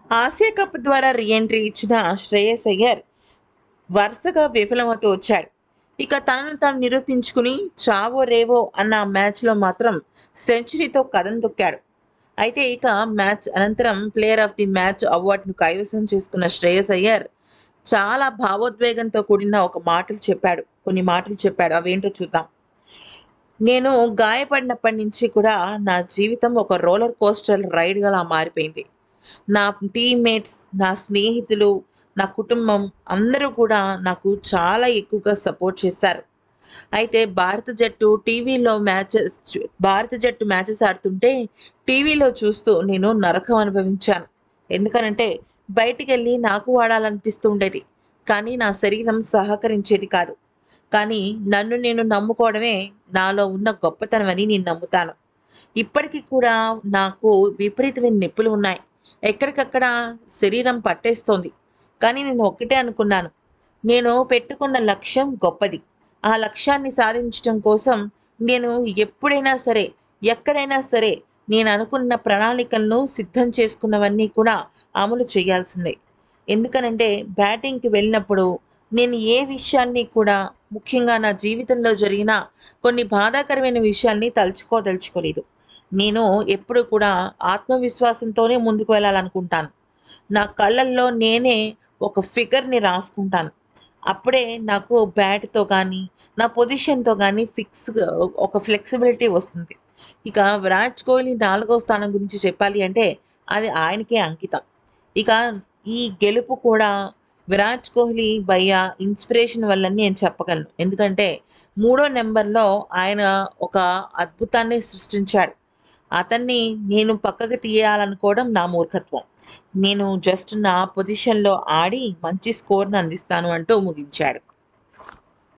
Asia cup ద్వారా reentry ఇచ్చిన శ్రేయస్ అయ్యర్ వరుసగా విఫలమవుతూ వచ్చాడు ఇక తనను తాను నిరూపించుకుని చావో రేవో అన్న మ్యాచ్లో మాత్రం సెంచరీతో కథం తొక్కాడు అయితే ఇక మ్యాచ్ అనంతరం ప్లేయర్ ఆఫ్ ది మ్యాచ్ అవార్డును కైవసం చేసుకున్న శ్రేయస్ అయ్యర్ చాలా భావోద్వేగంతో కూడిన ఒక మాటలు చెప్పాడు కొన్ని మాటలు చెప్పాడు అవేంటో చూద్దాం నేను గాయపడినప్పటి నుంచి కూడా నా జీవితం ఒక రోలర్ కోస్టర్ రైడ్గా మారిపోయింది నా టీమ్మేట్స్ నా స్నేహితులు నా కుటుంబం అందరూ కూడా నాకు చాలా ఎక్కువగా సపోర్ట్ చేశారు అయితే భారత జట్టు టీవీలో మ్యాచెస్ భారత జట్టు మ్యాచెస్ ఆడుతుంటే టీవీలో చూస్తూ నేను నరకం అనుభవించాను ఎందుకనంటే బయటికి వెళ్ళి నాకు ఆడాలనిపిస్తూ ఉండేది కానీ నా శరీరం సహకరించేది కాదు కానీ నన్ను నేను నమ్ముకోవడమే నాలో ఉన్న గొప్పతనం అని నేను నమ్ముతాను ఇప్పటికీ కూడా నాకు విపరీతమైన నొప్పులు ఉన్నాయి ఎక్కడికక్కడ శరీరం పట్టేస్తోంది కానీ నేను ఒక్కటే అనుకున్నాను నేను పెట్టుకున్న లక్ష్యం గొప్పది ఆ లక్ష్యాన్ని సాధించడం కోసం నేను ఎప్పుడైనా సరే ఎక్కడైనా సరే నేను అనుకున్న ప్రణాళికలను సిద్ధం చేసుకున్నవన్నీ కూడా అమలు చేయాల్సిందే ఎందుకనంటే బ్యాటింగ్కి వెళ్ళినప్పుడు నేను ఏ విషయాన్ని కూడా ముఖ్యంగా నా జీవితంలో జరిగిన కొన్ని బాధాకరమైన విషయాల్ని తలుచుకోదలుచుకోలేదు నేను ఎప్పుడు కూడా ఆత్మవిశ్వాసంతోనే ముందుకు వెళ్ళాలనుకుంటాను నా కళ్ళల్లో నేనే ఒక ఫిగర్ని రాసుకుంటాను అప్పుడే నాకు బ్యాట్తో కానీ నా పొజిషన్తో కానీ ఫిక్స్ ఒక ఫ్లెక్సిబిలిటీ వస్తుంది ఇక విరాట్ కోహ్లీ నాలుగో స్థానం గురించి చెప్పాలి అంటే అది ఆయనకే అంకితం ఇక ఈ గెలుపు కూడా విరాట్ కోహ్లీ భయ్య ఇన్స్పిరేషన్ వల్లని నేను చెప్పగలను ఎందుకంటే మూడో నెంబర్లో ఆయన ఒక అద్భుతాన్ని సృష్టించాడు అతన్ని నేను పక్కకు తీయాలనుకోవడం నా మూర్ఖత్వం నేను జస్ట్ నా పొజిషన్లో ఆడి మంచి స్కోర్ను అందిస్తాను అంటూ ముగించాడు